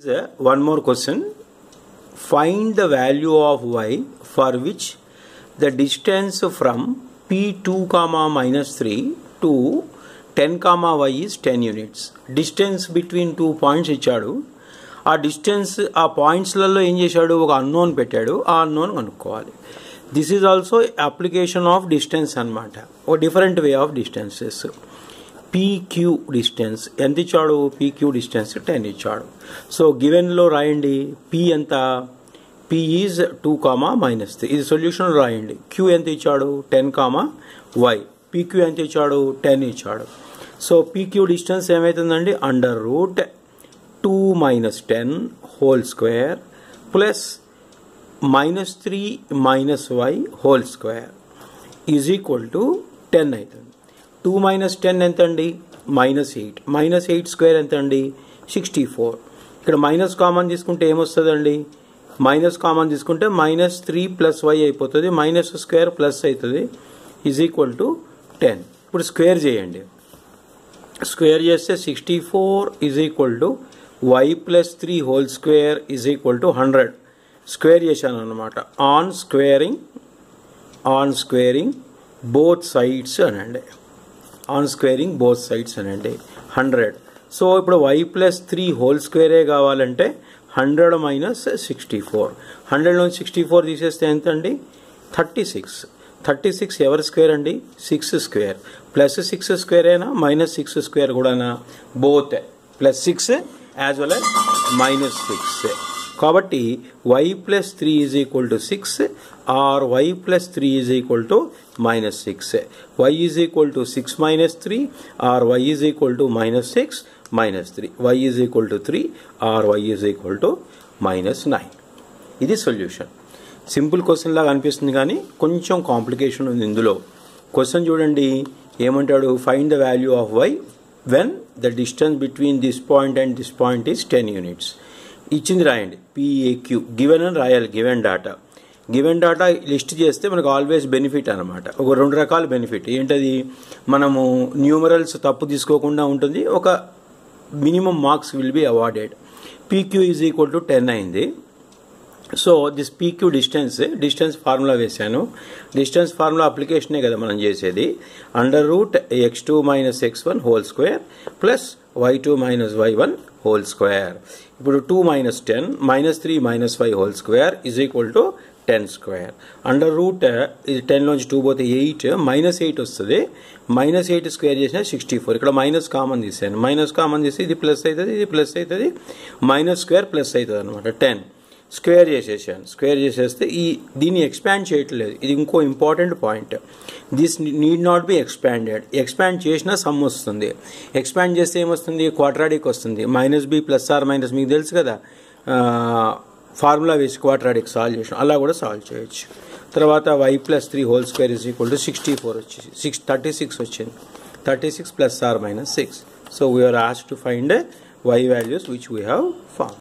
Uh, One more question. Find the value of y for which the distance from p2 comma minus 3 to 10 comma y is 10 units. Distance between two points ఇచ్చాడు ఆ distance ఆ పాయింట్స్లలో ఏం చేశాడు ఒక unknown పెట్టాడు ఆ unknown కనుక్కోవాలి this is also application of distance అనమాట ఒక different way of distances PQ distance ఎంత ఇచ్చాడు పీక్యూ డిస్టెన్స్ టెన్ ఇచ్చాడు సో గివెన్లో రాయండి పీ ఎంత P is two comma minus three ఇది సొల్యూషన్ రాయండి క్యూ ఎంత ఇచ్చాడు టెన్ కామా వై పీక్యూ ఎంత ఇచ్చాడు టెన్ ఇచ్చాడు సో పీక్యూ డిస్టెన్స్ ఏమవుతుందండి under root two minus ten whole square plus minus three minus y whole square is equal to ten అవుతుంది two minus ten ఎంత అండి minus eight minus eight square ఎంత అండి sixty four ఇక్కడ minus common తీసుకుంటే ఏమొస్తుందండి minus common తీసుకుంటే minus three plus y అయిపోతుంది మైనస్ స్క్వేర్ ప్లస్ అవుతుంది ఈజ్ ఈక్వల్ టు టెన్ ఇప్పుడు స్క్వేర్ చేయండి స్క్వేర్ చేస్తే sixty four is equal to y plus three whole square is equal to hundred square చేశాను అనమాట on squaring on squaring both sides అనండి on squaring both sides అనండి hundred so ఇప్పుడు y plus three whole స్క్వేరే కావాలంటే hundred minus sixty four hundred నుంచి sixty four తీసేస్తే ఎంత అండి థర్టీ సిక్స్ థర్టీ సిక్స్ ఎవరి స్క్వేర్ అండి సిక్స్ స్క్వేర్ ప్లస్ సిక్స్ స్క్వేరేనా మైనస్ సిక్స్ స్క్వేర్ కూడానా both plus six as well as minus six కాబట్టి y plus three is equal to six or y plus three is equal to minus six y is equal to six minus three or y is equal to minus six minus three y is equal to three or y is equal to minus nine ఇది solution simple question లాగా అనిపిస్తుంది కానీ కొంచెం complication ఉంది ఇందులో question చూడండి ఏమంటాడు find the value of y when the distance between this point and this point is ten units ఇచ్చింది రాయండి పిఏక్యూ గివెన్ అని రాయాలి given data given data list చేస్తే మనకు ఆల్వేస్ బెనిఫిట్ అనమాట ఒక రెండు రకాల బెనిఫిట్ ఏంటది మనము న్యూమరల్స్ తప్పు తీసుకోకుండా ఉంటుంది ఒక minimum marks will be awarded PQ is equal to ten అయింది so this PQ distance distance formula వేశాను డిస్టెన్స్ ఫార్ములా అప్లికేషనే కదా మనం చేసేది under root x two minus x one whole square plus y two minus y one whole square ఇప్పుడు two minus ten minus three minus five whole square is equal to ten square under root ఇది టెన్లోంచి two పోతే eight minus eight వస్తుంది minus eight square చేసిన sixty four ఇక్కడ minus common తీసాను minus common తీసి ఇది ప్లస్ అవుతుంది ఇది ప్లస్ అవుతుంది మైనస్ స్క్వేర్ ప్లస్ అవుతుంది అనమాట టెన్ స్క్వేర్ చేసేసాను స్క్వేర్ చేసేస్తే ఈ దీన్ని ఎక్స్పాండ్ చేయట్లేదు ఇది ఇంకో important point this need not be expanded expand చేసినా సమ్ వస్తుంది ఎక్స్పాండ్ చేస్తే ఏమొస్తుంది క్వాడ్రాటిక్ వస్తుంది minus b plus or minus మీకు తెలుసు కదా ఫార్ములా వేసి క్వాడ్రాటిక్ సాల్వ్ చేసాం అలా కూడా సాల్వ్ చేయొచ్చు తర్వాత y plus three whole square is equal to sixty four వచ్చేసి సిక్స్ థర్టీ సిక్స్ వచ్చింది thirty six plus or minus six so we are has to find y values which we have form